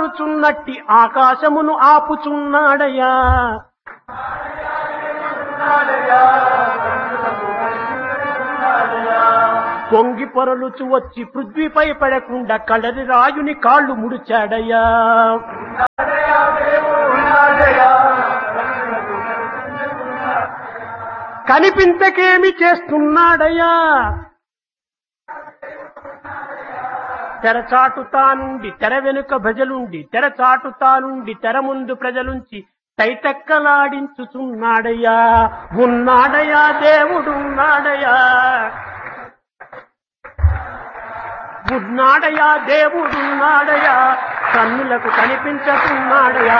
ఆడుచున్నట్టి ఆకాశమును ఆపుచున్నాడయ్యా పొంగి పొరలుచు వచ్చి పృథ్వీపై పడకుండా కడరి రాయుని కాళ్ళు ముడిచాడయ్యా కనిపించకేమి చేస్తున్నాడయ్యా తెరచాటు తానుండి తెర వెనుక భజలుండి తెరచాటు తానుండి తెర ముందు ప్రజలుంచి తైతక్కలాడించుచున్నాడయ్యా ఉన్నాడయ్యా దేవుడున్నాడయ్యా ఉన్నాడయ్యా దేవుడున్నాడయ్యా కన్నులకు కనిపించకున్నాడయ్యా